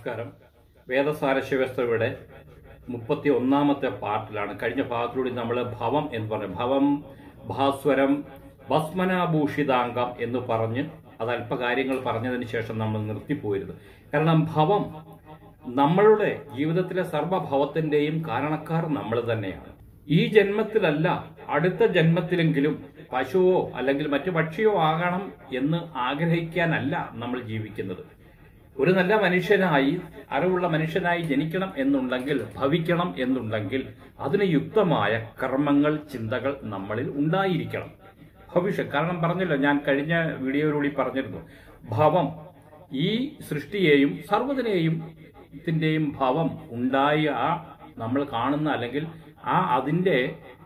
നമസ്കാരം വേദസാര ശിവസ്ത്രയുടെ മുപ്പത്തി ഒന്നാമത്തെ പാർട്ടിലാണ് കഴിഞ്ഞ ഭാഗത്തിലൂടെ നമ്മൾ ഭവം എന്ന് പറഞ്ഞു ഭവം ഭാസ്വരം ഭസ്മനാഭൂഷിതാംഗം എന്ന് പറഞ്ഞ് അത് അല്പ കാര്യങ്ങൾ പറഞ്ഞതിന് ശേഷം നമ്മൾ നിർത്തിപ്പോയിരുന്നു കാരണം ഭവം നമ്മളുടെ ജീവിതത്തിലെ സർവഭവത്തിന്റെയും കാരണക്കാർ നമ്മൾ തന്നെയാണ് ഈ ജന്മത്തിലല്ല അടുത്ത ജന്മത്തിലെങ്കിലും പശുവോ അല്ലെങ്കിൽ മറ്റു പക്ഷിയോ ആകണം എന്ന് ആഗ്രഹിക്കാനല്ല നമ്മൾ ജീവിക്കുന്നത് ഒരു നല്ല മനുഷ്യനായി അറിവുള്ള മനുഷ്യനായി ജനിക്കണം എന്നുണ്ടെങ്കിൽ ഭവിക്കണം എന്നുണ്ടെങ്കിൽ അതിന് യുക്തമായ കർമ്മങ്ങൾ ചിന്തകൾ നമ്മളിൽ ഉണ്ടായിരിക്കണം ഭവിഷ്യത് കാരണം പറഞ്ഞല്ലോ ഞാൻ കഴിഞ്ഞ വീഡിയോയിലൂടെ പറഞ്ഞിരുന്നു ഭവം ഈ സൃഷ്ടിയെയും സർവ്വതിനെയും ത്തിന്റെയും ഭവം ഉണ്ടായ ആ നമ്മൾ കാണുന്ന അല്ലെങ്കിൽ ആ അതിന്റെ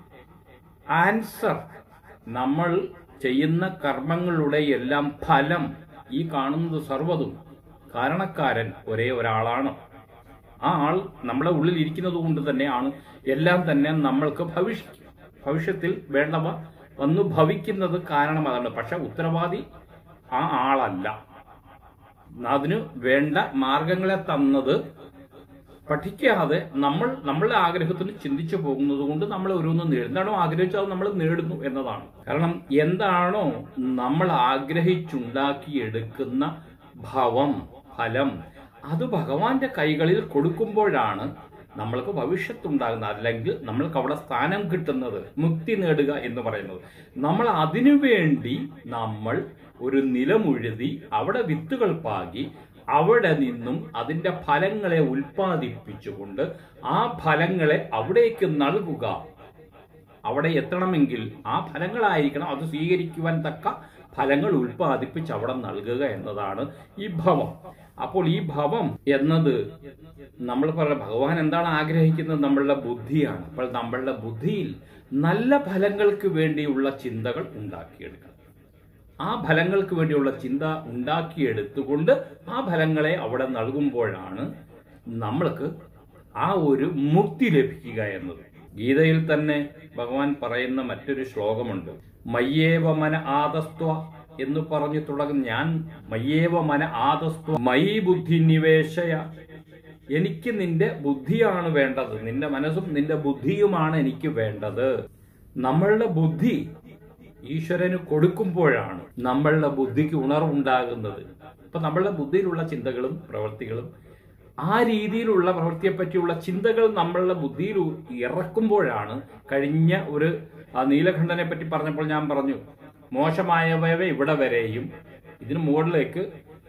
ആൻസർ നമ്മൾ ചെയ്യുന്ന കർമ്മങ്ങളുടെ എല്ലാം ഫലം ഈ കാണുന്നത് സർവ്വതും കാരണക്കാരൻ ഒരേ ഒരാളാണ് ആ ആൾ നമ്മുടെ ഉള്ളിൽ ഇരിക്കുന്നത് കൊണ്ട് തന്നെയാണ് എല്ലാം തന്നെ നമ്മൾക്ക് ഭവിഷ്യ ഭവിഷ്യത്തിൽ വേണ്ടവ വന്നു ഭവിക്കുന്നത് കാരണം അതാണ് പക്ഷെ ഉത്തരവാദി ആ ആളല്ല അതിന് വേണ്ട മാർഗങ്ങളെ തന്നത് പഠിക്കാതെ നമ്മൾ നമ്മളുടെ ആഗ്രഹത്തിന് ചിന്തിച്ചു പോകുന്നത് കൊണ്ട് നമ്മൾ ഓരോന്നും നേടും എന്താണോ ആഗ്രഹിച്ചത് നമ്മൾ നേടുന്നു എന്നതാണ് കാരണം എന്താണോ നമ്മൾ ആഗ്രഹിച്ചുണ്ടാക്കിയെടുക്കുന്ന ഭവം ഫലം അത് ഭഗവാന്റെ കൈകളിൽ കൊടുക്കുമ്പോഴാണ് നമ്മൾക്ക് ഭവിഷ്യത്തുണ്ടാകുന്നത് അല്ലെങ്കിൽ നമ്മൾക്ക് അവിടെ സ്ഥാനം കിട്ടുന്നത് മുക്തി നേടുക എന്ന് പറയുന്നത് നമ്മൾ അതിനു വേണ്ടി നമ്മൾ ഒരു നിലമുഴുതി അവിടെ വിത്തുകൾ പാകി അവിടെ നിന്നും അതിന്റെ ഫലങ്ങളെ ഉൽപ്പാദിപ്പിച്ചുകൊണ്ട് ആ ഫലങ്ങളെ അവിടേക്ക് നൽകുക അവിടെ എത്തണമെങ്കിൽ ആ ഫലങ്ങളായിരിക്കണം അത് സ്വീകരിക്കുവാൻ തക്ക ഫലങ്ങൾ ഉൽപ്പാദിപ്പിച്ച് അവിടെ നൽകുക എന്നതാണ് ഈ ഭവം അപ്പോൾ ഈ ഭവം എന്നത് നമ്മൾ പറഞ്ഞ ഭഗവാൻ എന്താണ് ആഗ്രഹിക്കുന്നത് നമ്മളുടെ ബുദ്ധിയാണ് അപ്പോൾ നമ്മളുടെ ബുദ്ധിയിൽ നല്ല ഫലങ്ങൾക്ക് വേണ്ടിയുള്ള ചിന്തകൾ ഉണ്ടാക്കിയെടുക്കണം ആ ഫലങ്ങൾക്ക് വേണ്ടിയുള്ള ചിന്ത ഉണ്ടാക്കിയെടുത്തുകൊണ്ട് ആ ഫലങ്ങളെ അവിടെ നൽകുമ്പോഴാണ് നമ്മൾക്ക് ആ ഒരു മുക്തി ലഭിക്കുക എന്നത് ഗീതയിൽ തന്നെ ഭഗവാൻ പറയുന്ന മറ്റൊരു ശ്ലോകമുണ്ട് മയ്യേവ മന ആദസ്ത്വ എന്ന് പറഞ്ഞു തുടങ്ങുന്ന ഞാൻ മയ്യേവ മന ആദസ്ത്വ മൈ ബുദ്ധി നിവേശയ എനിക്ക് നിന്റെ ബുദ്ധിയാണ് വേണ്ടത് നിന്റെ മനസ്സും നിന്റെ ബുദ്ധിയുമാണ് എനിക്ക് വേണ്ടത് നമ്മളുടെ ബുദ്ധി ഈശ്വരന് കൊടുക്കുമ്പോഴാണ് നമ്മളുടെ ബുദ്ധിക്ക് ഉണർവുണ്ടാകുന്നത് ഇപ്പൊ നമ്മളുടെ ബുദ്ധിയിലുള്ള ചിന്തകളും പ്രവൃത്തികളും ആ രീതിയിലുള്ള പ്രവൃത്തിയെ പറ്റിയുള്ള ചിന്തകൾ നമ്മളുടെ ബുദ്ധിയിൽ ഇറക്കുമ്പോഴാണ് കഴിഞ്ഞ ഒരു ആ നീലകണ്ഠനെ പറ്റി പറഞ്ഞപ്പോൾ ഞാൻ പറഞ്ഞു മോശമായവയെ ഇവിടെ വരെയും ഇതിന് മുകളിലേക്ക്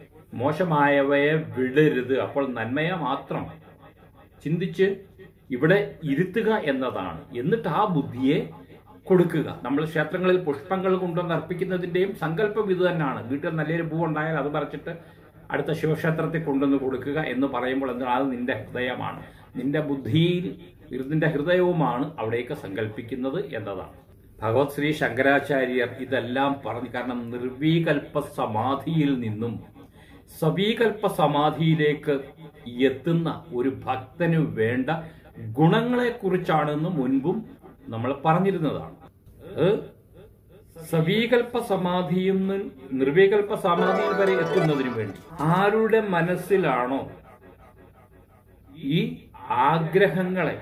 മോശമായവയെ വിടരുത് അപ്പോൾ നന്മയെ മാത്രം ചിന്തിച്ച് ഇവിടെ ഇരുത്തുക എന്നതാണ് എന്നിട്ട് ആ ബുദ്ധിയെ കൊടുക്കുക നമ്മൾ ക്ഷേത്രങ്ങളിൽ പുഷ്പങ്ങൾ കൊണ്ടുവന്ന് അർപ്പിക്കുന്നതിന്റെയും സങ്കല്പം ഇത് തന്നെയാണ് വീട്ടിൽ നല്ലൊരു പൂ ഉണ്ടായാൽ അത് പറിച്ചിട്ട് അടുത്ത ശിവക്ഷേത്രത്തിൽ കൊണ്ടുവന്ന് കൊടുക്കുക എന്ന് പറയുമ്പോൾ എന്താണ് അത് നിന്റെ ഹൃദയമാണ് നിന്റെ ബുദ്ധിയിൽ നിന്റെ ഹൃദയവുമാണ് അവിടേക്ക് സങ്കല്പിക്കുന്നത് എന്നതാണ് ഭഗവത് ശ്രീ ശങ്കരാചാര്യർ ഇതെല്ലാം പറഞ്ഞു കാരണം നിർവീകൽപ്പ സമാധിയിൽ നിന്നും സവീകൽപ്പ സമാധിയിലേക്ക് എത്തുന്ന ഒരു ഭക്തന് വേണ്ട ഗുണങ്ങളെ കുറിച്ചാണെന്ന് മുൻപും നമ്മൾ പറഞ്ഞിരുന്നതാണ് അത് സവീകൽപ്പ സമാധിയിൽ നിന്ന് നിർവികൽപ്പ സമാധിയിൽ വരെ എത്തുന്നതിന് വേണ്ടി ആരുടെ മനസ്സിലാണോ ഈ ആഗ്രഹങ്ങളെ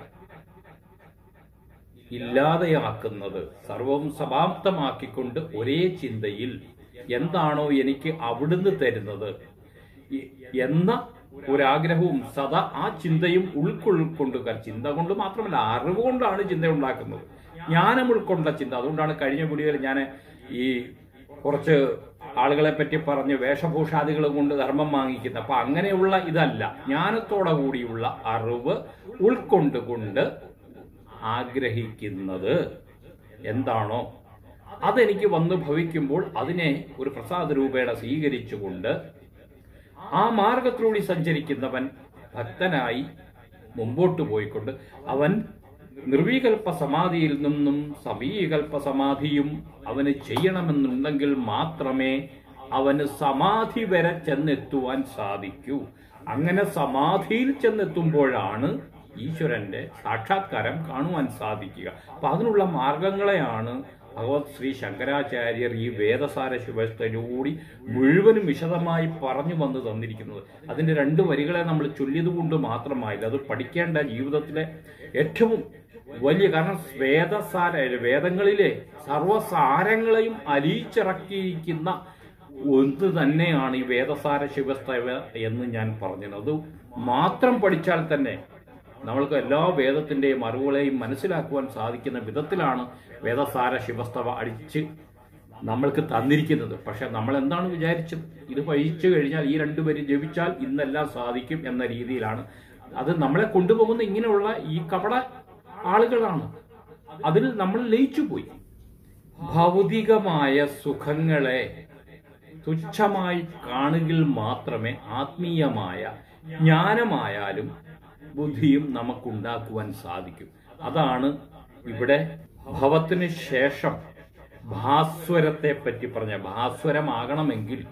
ഇല്ലാതെയാക്കുന്നത് സർവവും സമാപ്തമാക്കിക്കൊണ്ട് ഒരേ ചിന്തയിൽ എന്താണോ എനിക്ക് അവിടുന്ന് തരുന്നത് ഈ- എന്ന ഒരാഗ്രഹവും സദാ ആ ചിന്തയും ഉൾക്കൊള്ളുകൊണ്ടുക ചിന്ത കൊണ്ട് മാത്രമല്ല അറിവ് കൊണ്ടാണ് ചിന്ത ഉണ്ടാക്കുന്നത് ജ്ഞാനം ഉൾക്കൊണ്ട ചിന്ത അതുകൊണ്ടാണ് കഴിഞ്ഞ വീഡിയോയിൽ ഞാൻ ഈ കുറച്ച് ആളുകളെ പറ്റി പറഞ്ഞ് വേഷഭൂഷാദികൾ കൊണ്ട് ധർമ്മം വാങ്ങിക്കുന്നത് അപ്പൊ അങ്ങനെയുള്ള ഇതല്ല ജ്ഞാനത്തോടെ കൂടിയുള്ള അറിവ് ഉൾക്കൊണ്ടുകൊണ്ട് ആഗ്രഹിക്കുന്നത് എന്താണോ അതെനിക്ക് വന്നു ഭവിക്കുമ്പോൾ അതിനെ ഒരു പ്രസാദ രൂപേണ സ്വീകരിച്ചുകൊണ്ട് ആ മാർഗത്തിലൂടെ സഞ്ചരിക്കുന്നവൻ ഭക്തനായി മുമ്പോട്ട് പോയിക്കൊണ്ട് അവൻ നിർവീകൽപ്പ സമാധിയിൽ നിന്നും സമീകൽപ്പ സമാധിയും അവന് ചെയ്യണമെന്നുണ്ടെങ്കിൽ മാത്രമേ അവന് സമാധി വരെ ചെന്നെത്തുവാൻ സാധിക്കൂ അങ്ങനെ സമാധിയിൽ ചെന്നെത്തുമ്പോഴാണ് ഈശ്വരന്റെ സാക്ഷാത്കാരം കാണുവാൻ സാധിക്കുക അപ്പൊ അതിനുള്ള മാർഗങ്ങളെയാണ് ഭഗവത് ശ്രീ ശങ്കരാചാര്യർ ഈ വേദസാര ശുഭസ്ഥയിലൂടി മുഴുവനും വിശദമായി പറഞ്ഞു വന്ന് തന്നിരിക്കുന്നത് അതിന്റെ രണ്ട് വരികളെ നമ്മൾ ചൊല്ലിയത് കൊണ്ട് മാത്രമായില്ല അത് പഠിക്കേണ്ട ജീവിതത്തിലെ ഏറ്റവും വലിയ കാരണം വേദസാര വേദങ്ങളിലെ സർവസാരങ്ങളെയും അലിയിച്ചിറക്കിയിരിക്കുന്ന ഒന്ന് തന്നെയാണ് ഈ വേദസാര ശിവസ്തവ എന്ന് ഞാൻ പറഞ്ഞത് അത് മാത്രം പഠിച്ചാൽ തന്നെ നമ്മൾക്ക് എല്ലാ വേദത്തിന്റെയും അറിവുകളെയും മനസ്സിലാക്കുവാൻ സാധിക്കുന്ന വിധത്തിലാണ് വേദസാര ശിവസ്തവ അടിച്ച് നമ്മൾക്ക് തന്നിരിക്കുന്നത് പക്ഷെ നമ്മൾ എന്താണ് വിചാരിച്ചത് ഇത് പഠിച്ചു കഴിഞ്ഞാൽ ഈ രണ്ടുപേരും ജപിച്ചാൽ ഇന്നെല്ലാം സാധിക്കും എന്ന രീതിയിലാണ് അത് നമ്മളെ കൊണ്ടുപോകുന്ന ഇങ്ങനെയുള്ള ഈ കപട ആളുകളാണ് അതിൽ നമ്മൾ ലയിച്ചു പോയി ഭൗതികമായ സുഖങ്ങളെ തുച്ഛമായി കാണുകിൽ മാത്രമേ ആത്മീയമായ ജ്ഞാനമായാലും ബുദ്ധിയും നമുക്കുണ്ടാക്കുവാൻ സാധിക്കും അതാണ് ഇവിടെ ഭവത്തിന് ശേഷം ഭാസ്വരത്തെ പറ്റി പറഞ്ഞ ഭാസ്വരമാകണമെങ്കിൽ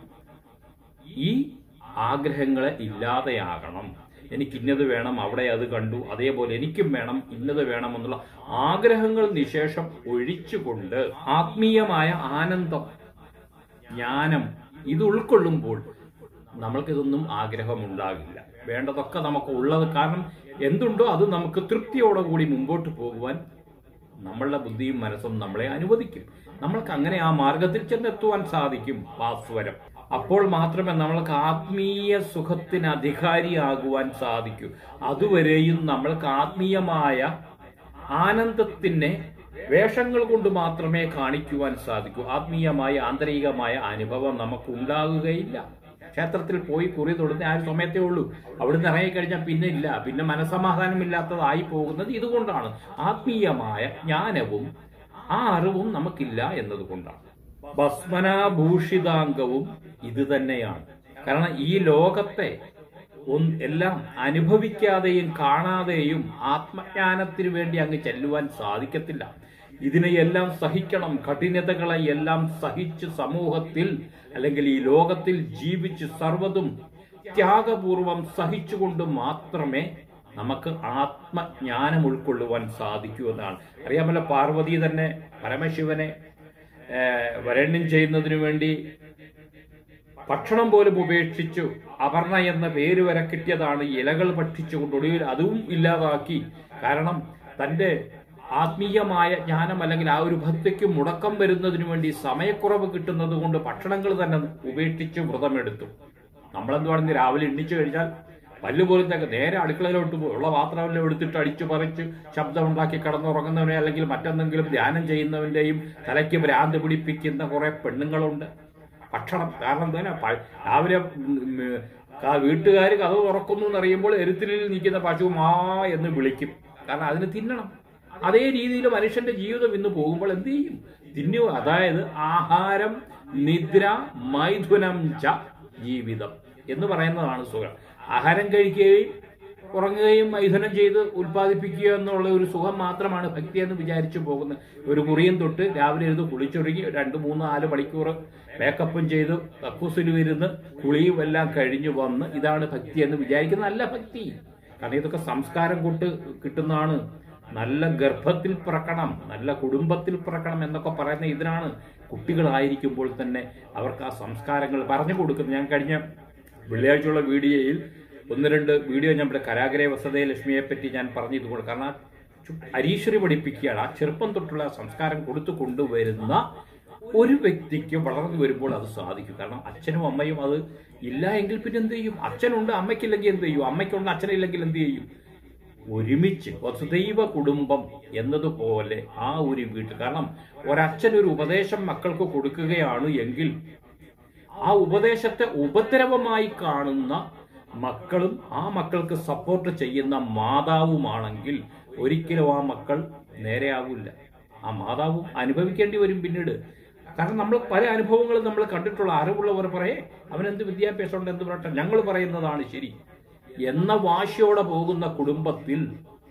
ഈ ആഗ്രഹങ്ങളെ ഇല്ലാതെയാകണം എനിക്ക് ഇന്നത് വേണം അവിടെ അത് കണ്ടു അതേപോലെ എനിക്കും വേണം ഇന്നത് വേണം എന്നുള്ള ആഗ്രഹങ്ങൾ നിശേഷം ഒഴിച്ചുകൊണ്ട് ആത്മീയമായ ആനന്ദം ജ്ഞാനം ഇത് ഉൾക്കൊള്ളുമ്പോൾ നമ്മൾക്കിതൊന്നും ആഗ്രഹമുണ്ടാകില്ല വേണ്ടതൊക്കെ നമുക്ക് ഉള്ളത് കാരണം എന്തുണ്ടോ അത് നമുക്ക് തൃപ്തിയോടെ കൂടി മുമ്പോട്ട് പോകുവാൻ നമ്മളുടെ ബുദ്ധിയും മനസ്സും നമ്മളെ അനുവദിക്കും നമ്മൾക്ക് അങ്ങനെ ആ മാർഗത്തിൽ ചെന്നെത്തുവാൻ സാധിക്കും ഭാസ്വരം അപ്പോൾ മാത്രമേ നമ്മൾക്ക് ആത്മീയ സുഖത്തിന് അധികാരിയാകുവാൻ സാധിക്കൂ അതുവരെയും നമ്മൾക്ക് ആത്മീയമായ ആനന്ദത്തിനെ വേഷങ്ങൾ കൊണ്ട് മാത്രമേ കാണിക്കുവാൻ സാധിക്കൂ ആത്മീയമായ ആന്തരികമായ അനുഭവം നമുക്ക് ഉണ്ടാകുകയില്ല ക്ഷേത്രത്തിൽ പോയി കുറി തൊടുന്ന ആ ഒരു സമയത്തേ ഉള്ളൂ അവിടുന്ന് ഇറങ്ങിക്കഴിഞ്ഞാൽ പിന്നെ ഇല്ല പിന്നെ മനസമാധാനമില്ലാത്തതായി പോകുന്നത് ഇതുകൊണ്ടാണ് ആത്മീയമായ ജ്ഞാനവും ആ അറിവും നമുക്കില്ല എന്നതുകൊണ്ടാണ് ഭസ്മനാഭൂഷിതാംഗവും ഇത് തന്നെയാണ് കാരണം ഈ ലോകത്തെ ഒന്ന് എല്ലാം അനുഭവിക്കാതെയും കാണാതെയും ആത്മജ്ഞാനത്തിന് വേണ്ടി അങ്ങ് ചെല്ലുവാൻ സാധിക്കത്തില്ല ഇതിനെയെല്ലാം സഹിക്കണം കഠിനതകളെ എല്ലാം സഹിച്ച് സമൂഹത്തിൽ അല്ലെങ്കിൽ ഈ ലോകത്തിൽ ജീവിച്ച് സർവ്വതും ത്യാഗപൂർവം സഹിച്ചുകൊണ്ട് മാത്രമേ നമുക്ക് ആത്മജ്ഞാനം ഉൾക്കൊള്ളുവാൻ സാധിക്കൂ എന്നാണ് അറിയാമല്ലോ പാർവതി തന്നെ പരമശിവനെ ഏഹ്, വരണ്യം ചെയ്യുന്നതിനു വേണ്ടി ഭക്ഷണം പോലും ഉപേക്ഷിച്ചു അപർണ എന്ന പേര് വരെ കിട്ടിയതാണ് ഇലകൾ ഭക്ഷിച്ചുകൊണ്ട് ഒടുവിൽ അതും ഇല്ലാതാക്കി കാരണം തന്റെ ആത്മീയമായ ജ്ഞാനം അല്ലെങ്കിൽ ആ ഒരു ഭക്തിക്ക് മുടക്കം വരുന്നതിനു വേണ്ടി സമയക്കുറവ് കിട്ടുന്നത് കൊണ്ട് ഭക്ഷണങ്ങൾ തന്നെ ഉപേക്ഷിച്ച് വ്രതമെടുത്തു നമ്മളെന്തുവാണെന്ന് രാവിലെ എണ്ണിച്ചു കഴിഞ്ഞാൽ പല്ല് പോലും തേക്ക നേരെ അടുക്കളയിലോട്ട് പോകും ഉള്ള പാത്രമെല്ലാം എടുത്തിട്ട് അടിച്ചു പറിച്ച് ശബ്ദമുണ്ടാക്കി കിടന്നുറങ്ങുന്നവനെ അല്ലെങ്കിൽ മറ്റെന്തെങ്കിലും ധ്യാനം ചെയ്യുന്നവന്റെയും തലയ്ക്ക് ഭ്രാന്ത് പിടിപ്പിക്കുന്ന കുറെ പെണ്ണുങ്ങളുണ്ട് ഭക്ഷണം കാരണം തന്നെ പ- രാവിലെ വീട്ടുകാർ കഥ തുറക്കുന്നു എന്നറിയുമ്പോൾ എരുത്തിലിൽ നിൽക്കുന്ന പശു മാ എന്ന് വിളിക്കും കാരണം അതിന് തിന്നണം അതേ രീതിയിൽ മനുഷ്യന്റെ ജീവിതം ഇന്ന് പോകുമ്പോൾ എന്ത് ചെയ്യും തിന്നു അതായത് ആഹാരം നിദ്ര മൈഥുനം ച ജീവിതം എന്ന് പറയുന്നതാണ് സുഖം ആഹാരം കഴിക്കുകയും ഉറങ്ങുകയും മൈഥുനം ചെയ്ത് ഉൽപ്പാദിപ്പിക്കുക എന്നുള്ള ഒരു സുഖം മാത്രമാണ് ഭക്തി എന്ന് വിചാരിച്ചു പോകുന്നത് ഒരു കുറിയും തൊട്ട് രാവിലെ എഴുതി കുളിച്ചൊരുങ്ങി രണ്ട് മൂന്ന് നാല് മണിക്കൂർ മേക്കപ്പും ചെയ്ത് കക്കൂസിലും ഇരുന്ന് കുളിയും എല്ലാം കഴിഞ്ഞു വന്ന് ഇതാണ് ഭക്തി എന്ന് വിചാരിക്കുന്ന നല്ല ഭക്തി കാരണം ഇതൊക്കെ സംസ്കാരം കൊണ്ട് കിട്ടുന്നതാണ് നല്ല ഗർഭത്തിൽ പിറക്കണം നല്ല കുടുംബത്തിൽ പിറക്കണം എന്നൊക്കെ പറയുന്ന ഇതിനാണ് കുട്ടികളായിരിക്കുമ്പോൾ തന്നെ അവർക്ക് ആ സംസ്കാരങ്ങൾ പറഞ്ഞു കൊടുക്കുന്നത് ഞാൻ കഴിഞ്ഞ വെള്ളിയാഴ്ചയുള്ള വീഡിയോയിൽ ഒന്ന് രണ്ട് വീഡിയോ ഞാൻ ഇവിടെ കരാഗ്രേ വസതയെ ലക്ഷ്മിയെ പറ്റി ഞാൻ പറഞ്ഞു ഇതുകൊണ്ട് കാരണം ആ ചു- അരീശ്വരി പഠിപ്പിക്കുകയാണ് ആ ചെറുപ്പം തൊട്ടുള്ള ആ സംസ്കാരം കൊടുത്തു കൊണ്ടുവരുന്ന ഒരു വ്യക്തിക്ക് വളർന്നു വരുമ്പോൾ അത് സാധിക്കും കാരണം അച്ഛനും അമ്മയും അത് ഇല്ല എങ്കിൽ പിന്നെ എന്ത് ചെയ്യും അച്ഛനുണ്ട് അമ്മയ്ക്കില്ലെങ്കിൽ എന്ത് ചെയ്യും അമ്മയ്ക്കുണ്ട് അച്ഛനില്ലെങ്കിൽ എന്ത് ചെയ്യും ഒരുമിച്ച് വസുദൈവ കുടുംബം എന്നതുപോലെ ആ ഒരു വീട്ടിൽ കാരണം ഒരച്ഛൻ ഒരു ഉപദേശം മക്കൾക്ക് കൊടുക്കുകയാണ് എങ്കിൽ ആ ഉപദേശത്തെ ഉപദ്രവമായി കാണുന്ന മക്കളും ആ മക്കൾക്ക് സപ്പോർട്ട് ചെയ്യുന്ന മാതാവുമാണെങ്കിൽ ഒരിക്കലും ആ മക്കൾ നേരെയാവില്ല ആ മാതാവും അനുഭവിക്കേണ്ടി വരും പിന്നീട് കാരണം നമ്മൾ പല അനുഭവങ്ങളും നമ്മൾ കണ്ടിട്ടുള്ള അറിവുള്ളവർ പറയേ അവനെന്ത് വിദ്യാഭ്യാസമുണ്ട് എന്ത് പറയട്ടെ ഞങ്ങൾ പറയുന്നതാണ് ശരി എന്ന വാശിയോടെ പോകുന്ന കുടുംബത്തിൽ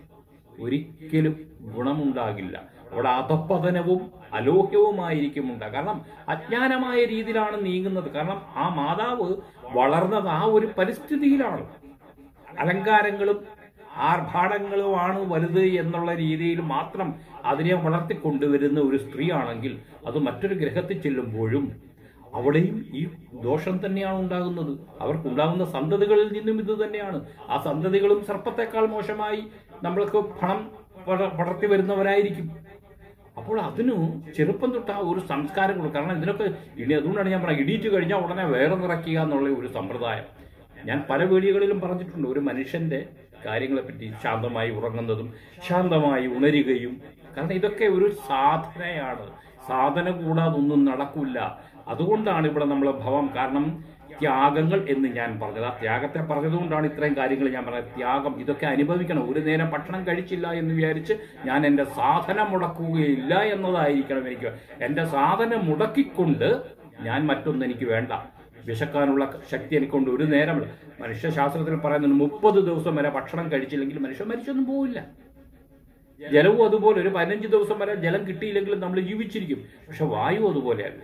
ഒരിക്കലും ഗുണമുണ്ടാകില്ല അവിടെ അധപ്പതനവും അലോഹ്യവുമായിരിക്കും ഉണ്ടാകുക കാരണം അജ്ഞാനമായ രീതിയിലാണ് നീങ്ങുന്നത് കാരണം ആ മാതാവ് വളർന്നത് ആ ഒരു പരിസ്ഥിതിയിലാണ് അലങ്കാരങ്ങളും ആർഭാടങ്ങളുമാണ് വലുത് എന്നുള്ള രീതിയിൽ മാത്രം അതിനെ വളർത്തിക്കൊണ്ടുവരുന്ന ഒരു സ്ത്രീയാണെങ്കിൽ അത് മറ്റൊരു ഗ്രഹത്തിൽ ചെല്ലുമ്പോഴും അവിടെയും ഈ ദോഷം തന്നെയാണ് ഉണ്ടാകുന്നത് അവർക്കുണ്ടാകുന്ന സന്തതികളിൽ നിന്നും ഇത് തന്നെയാണ് ആ സന്തതികളും സർപ്പത്തെക്കാൾ മോശമായി നമ്മൾക്ക് പണം വള- വളർത്തി വരുന്നവരായിരിക്കും അപ്പോൾ അതിനു ചെറുപ്പം തൊട്ട് ആ ഒരു സംസ്കാരം കൊടുക്കും കാരണം ഇതിനൊക്കെ ഇനി അതുകൊണ്ടാണ് ഞാൻ പറയുന്നത് ഇടിയിട്ട് കഴിഞ്ഞാൽ ഉടനെ വേറെ നിറയ്ക്കുക എന്നുള്ള ഒരു സമ്പ്രദായം ഞാൻ പല വീഡിയോകളിലും പറഞ്ഞിട്ടുണ്ട് ഒരു മനുഷ്യന്റെ കാര്യങ്ങളെപ്പറ്റി ശാന്തമായി ഉറങ്ങുന്നതും ശാന്തമായി ഉണരുകയും കാരണം ഇതൊക്കെ ഒരു സാധനയാണ് സാധന കൂടാതെ ഒന്നും നടക്കില്ല അതുകൊണ്ടാണ് ഇവിടെ നമ്മൾ ഭവം കാരണം ത്യാഗങ്ങൾ എന്ന് ഞാൻ പറഞ്ഞത് ആ ത്യാഗത്തെ പറഞ്ഞതുകൊണ്ടാണ് ഇത്രയും കാര്യങ്ങൾ ഞാൻ പറഞ്ഞത് ത്യാഗം ഇതൊക്കെ അനുഭവിക്കണം ഒരു നേരം ഭക്ഷണം കഴിച്ചില്ല എന്ന് വിചാരിച്ച് ഞാൻ എൻ്റെ സാധന മുടക്കുകയില്ല എന്നതായിരിക്കണം എനിക്ക് എൻ്റെ സാധന മുടക്കിക്കൊണ്ട് ഞാൻ മറ്റൊന്നും എനിക്ക് വേണ്ട വിശക്കാനുള്ള ശക്തി എനിക്കൊണ്ട് ഒരു നേരം മനുഷ്യശാസ്ത്രത്തിൽ പറയുന്നുണ്ട് മുപ്പത് ദിവസം വരെ ഭക്ഷണം കഴിച്ചില്ലെങ്കിൽ മനുഷ്യൻ മരിച്ചൊന്നും പോവില്ല ജലവും അതുപോലെ ഒരു പതിനഞ്ച് ദിവസം വരെ ജലം കിട്ടിയില്ലെങ്കിലും നമ്മൾ ജീവിച്ചിരിക്കും പക്ഷെ വായു അതുപോലെയല്ല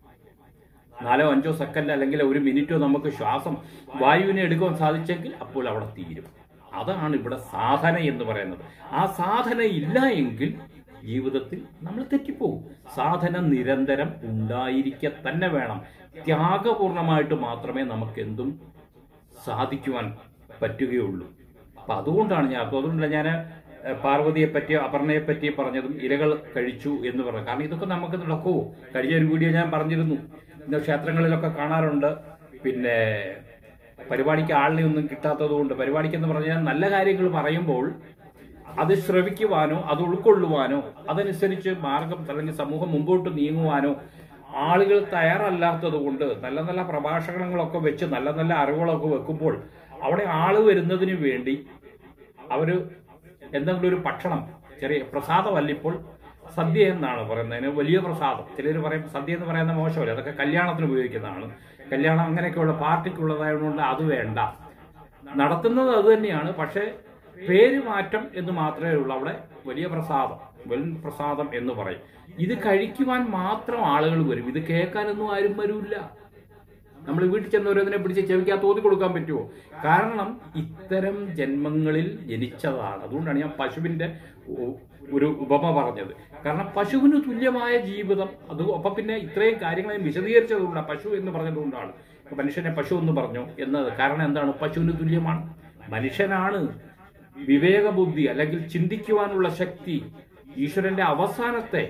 നാലോ അഞ്ചോ സെക്കൻഡ് അല്ലെങ്കിൽ ഒരു മിനിറ്റോ നമുക്ക് ശ്വാസം വായുവിനെ എടുക്കുവാൻ സാധിച്ചെങ്കിൽ അപ്പോൾ അവിടെ തീരും അതാണ് ഇവിടെ സാധന എന്ന് പറയുന്നത് ആ സാധന ഇല്ല എങ്കിൽ ജീവിതത്തിൽ നമ്മൾ തെറ്റിപ്പോകും സാധന നിരന്തരം ഉണ്ടായിരിക്കെ തന്നെ വേണം ത്യാഗപൂർണമായിട്ട് മാത്രമേ നമുക്ക് എന്തും സാധിക്കുവാൻ പറ്റുകയുള്ളൂ അപ്പൊ അതുകൊണ്ടാണ് ഞാൻ അപ്പൊ അതുകൊണ്ടല്ല ഞാൻ പാർവതിയെ പറ്റി അപർണയെ പറ്റി പറഞ്ഞതും ഇലകൾ കഴിച്ചു എന്ന് പറഞ്ഞു കാരണം ഇതൊക്കെ നമുക്ക് നടക്കുമോ കഴിഞ്ഞ ഒരു വീഡിയോ ഞാൻ പറഞ്ഞിരുന്നു ഇന്ന് ക്ഷേത്രങ്ങളിലൊക്കെ കാണാറുണ്ട് പിന്നെ പരിപാടിക്ക് ആളിനെ ഒന്നും കിട്ടാത്തത് കൊണ്ട് പരിപാടിക്ക് എന്ന് പറഞ്ഞാൽ നല്ല കാര്യങ്ങൾ പറയുമ്പോൾ അത് ശ്രവിക്കുവാനോ അത് ഉൾക്കൊള്ളുവാനോ അതനുസരിച്ച് മാർഗം അല്ലെങ്കിൽ സമൂഹം മുമ്പോട്ട് നീങ്ങുവാനോ ആളുകൾ തയ്യാറല്ലാത്തത് കൊണ്ട് നല്ല നല്ല പ്രഭാഷണങ്ങളൊക്കെ വെച്ച് നല്ല നല്ല അറിവുകളൊക്കെ വെക്കുമ്പോൾ അവിടെ ആള് വരുന്നതിന് വേണ്ടി അവര് എന്തെങ്കിലും ഒരു ഭക്ഷണം ചെറിയ പ്രസാദമല്ല ഇപ്പോൾ സദ്യ എന്നാണ് പറയുന്നത് അതിന് വലിയ പ്രസാദം ചിലർ പറയും സദ്യ എന്ന് പറയുന്ന മോശമല്ല അതൊക്കെ കല്യാണത്തിന് ഉപയോഗിക്കുന്നതാണ് കല്യാണം അങ്ങനെയൊക്കെയുള്ള പാർട്ടിക്കുള്ളതായതുകൊണ്ട് അത് വേണ്ട നടത്തുന്നത് അത് തന്നെയാണ് പക്ഷേ പേര് മാറ്റം എന്ന് മാത്രമേ ഉള്ളൂ അവിടെ വലിയ പ്രസാദം വെൽ പ്രസാദം എന്ന് പറയും ഇത് കഴിക്കുവാൻ മാത്രം ആളുകൾ വരും ഇത് കേൾക്കാനൊന്നും ആരും വരില്ല നമ്മൾ വീട്ടിൽ ചെന്ന് ഓരോന്നിനെ പിടിച്ച് ചെവിക്കാ തോതി കൊടുക്കാൻ പറ്റുമോ കാരണം ഇത്തരം ജന്മങ്ങളിൽ ജനിച്ചതാണ് അതുകൊണ്ടാണ് ഞാൻ പശുവിന്റെ ഒ- ഒരു ഉപമ പറഞ്ഞത് കാരണം പശുവിന് തുല്യമായ ജീവിതം അത് അപ്പൊ പിന്നെ ഇത്രയും കാര്യങ്ങളെ വിശദീകരിച്ചതുകൊണ്ടാണ് പശു എന്ന് പറഞ്ഞതുകൊണ്ടാണ് ഇപ്പൊ മനുഷ്യനെ പശു എന്ന് പറഞ്ഞു എന്നത് കാരണം എന്താണ് പശുവിന് തുല്യമാണ് മനുഷ്യനാണ് വിവേകബുദ്ധി അല്ലെങ്കിൽ ചിന്തിക്കുവാനുള്ള ശക്തി ഈശ്വരന്റെ അവസാനത്തെ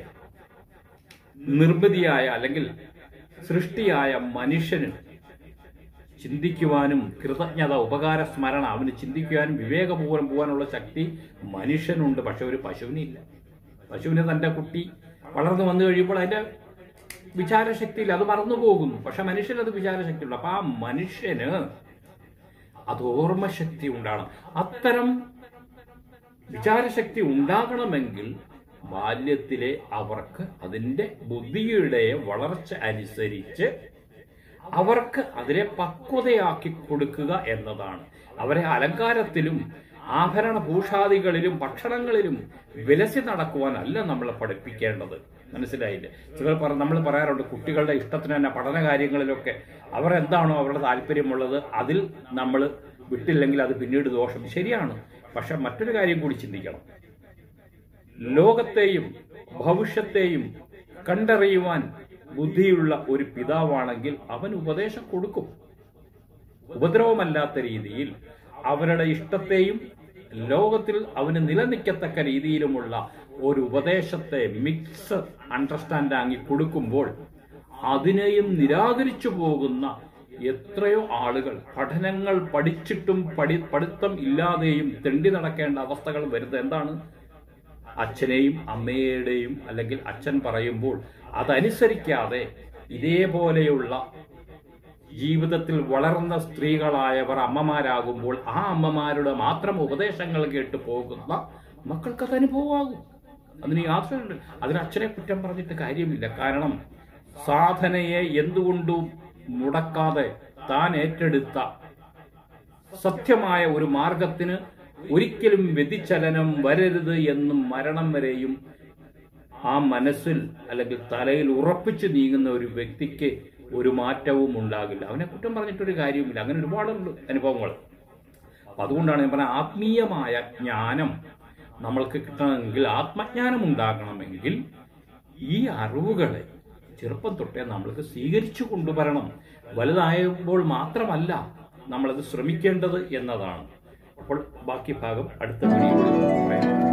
നിർമ്മിതിയായ അല്ലെങ്കിൽ സൃഷ്ടിയായ മനുഷ്യന് ചിന്തിക്കുവാനും കൃതജ്ഞത ഉപകാര സ്മരണ അവന് ചിന്തിക്കുവാനും വിവേകപൂർവ്വം പോകാനുള്ള ശക്തി മനുഷ്യനുണ്ട് പക്ഷെ ഒരു പശുവിനില്ല പശുവിന് തന്റെ കുട്ടി വളർന്നു വന്നു കഴിയുമ്പോൾ അതിന്റെ വിചാരശക്തിയിൽ അത് മറന്നു പോകുന്നു പക്ഷെ മനുഷ്യന് അത് വിചാരശക്തിയുണ്ട് അപ്പൊ ആ മനുഷ്യന് അത് ഓർമ്മശക്തി ഉണ്ടാകണം അത്തരം വിചാരശക്തി ഉണ്ടാകണമെങ്കിൽ ബാല്യത്തിലെ അവർക്ക് അതിന്റെ ബുദ്ധിയുടെ വളർച്ച അനുസരിച്ച് അവർക്ക് അതിനെ പക്വതയാക്കി കൊടുക്കുക എന്നതാണ് അവരെ അലങ്കാരത്തിലും ആഭരണ ഭൂഷാദികളിലും ഭക്ഷണങ്ങളിലും വിലസി നടക്കുവാനല്ല നമ്മളെ പഠിപ്പിക്കേണ്ടത് മനസ്സിലായില്ലേ ചിലർ പറ നമ്മൾ പറയാറുണ്ട് കുട്ടികളുടെ ഇഷ്ടത്തിന് തന്നെ പഠന കാര്യങ്ങളിലൊക്കെ അവർ എന്താണോ അവരുടെ താല്പര്യമുള്ളത് അതിൽ നമ്മൾ വിട്ടില്ലെങ്കിൽ അത് പിന്നീട് ദോഷം ശരിയാണ് പക്ഷെ മറ്റൊരു കാര്യം കൂടി ചിന്തിക്കണം ലോകത്തെയും ഭവിഷ്യത്തെയും കണ്ടറിയുവാൻ ബുദ്ധിയുള്ള ഒരു പിതാവാണെങ്കിൽ അവൻ ഉപദേശം കൊടുക്കും ഉപദ്രവമല്ലാത്ത രീതിയിൽ അവരുടെ ഇഷ്ടത്തെയും ലോകത്തിൽ അവന് നിലനിൽക്കത്തക്ക രീതിയിലുമുള്ള ഒരു ഉപദേശത്തെ മിക്സ് അണ്ടർസ്റ്റാൻഡ് ആക്കി കൊടുക്കുമ്പോൾ അതിനെയും നിരാകരിച്ചു പോകുന്ന എത്രയോ ആളുകൾ പഠനങ്ങൾ പഠിച്ചിട്ടും പഠി പഠിത്തം ഇല്ലാതെയും തെണ്ടി നടക്കേണ്ട അവസ്ഥകൾ വരുന്നത് എന്താണ് അച്ഛനെയും അമ്മയുടെയും അല്ലെങ്കിൽ അച്ഛൻ പറയുമ്പോൾ അതനുസരിക്കാതെ ഇതേപോലെയുള്ള ജീവിതത്തിൽ വളർന്ന സ്ത്രീകളായവർ അമ്മമാരാകുമ്പോൾ ആ അമ്മമാരുടെ മാത്രം ഉപദേശങ്ങൾ കേട്ട് പോകുന്ന മക്കൾക്ക് അത് അനുഭവമാകും അതിന് യാതൊരു അതിന് അച്ഛനെ കുറ്റം പറഞ്ഞിട്ട് കാര്യമില്ല കാരണം സാധനയെ എന്തുകൊണ്ടും മുടക്കാതെ താൻ ഏറ്റെടുത്ത സത്യമായ ഒരു മാർഗത്തിന് ഒരിക്കലും വ്യതിചലനം വരരുത് എന്നും മരണം വരെയും ആ മനസ്സിൽ അല്ലെങ്കിൽ തലയിൽ ഉറപ്പിച്ചു നീങ്ങുന്ന ഒരു വ്യക്തിക്ക് ഒരു മാറ്റവും ഉണ്ടാകില്ല അവനെ കുറ്റം പറഞ്ഞിട്ടൊരു കാര്യവുമില്ല അങ്ങനെ ഒരുപാടുണ്ട് അനുഭവങ്ങൾ അപ്പൊ അതുകൊണ്ടാണ് ഞാൻ പറഞ്ഞ ആത്മീയമായ ജ്ഞാനം നമ്മൾക്ക് കിട്ടണമെങ്കിൽ ആത്മജ്ഞാനം ഉണ്ടാകണമെങ്കിൽ ഈ അറിവുകളെ ചെറുപ്പം തൊട്ടേ നമ്മൾക്ക് സ്വീകരിച്ചു കൊണ്ടുവരണം വലുതായപ്പോൾ മാത്രമല്ല നമ്മളത് ശ്രമിക്കേണ്ടത് എന്നതാണ് അപ്പോൾ ബാക്കി ഭാഗം അടുത്ത വീഡിയോയിൽ പറയാം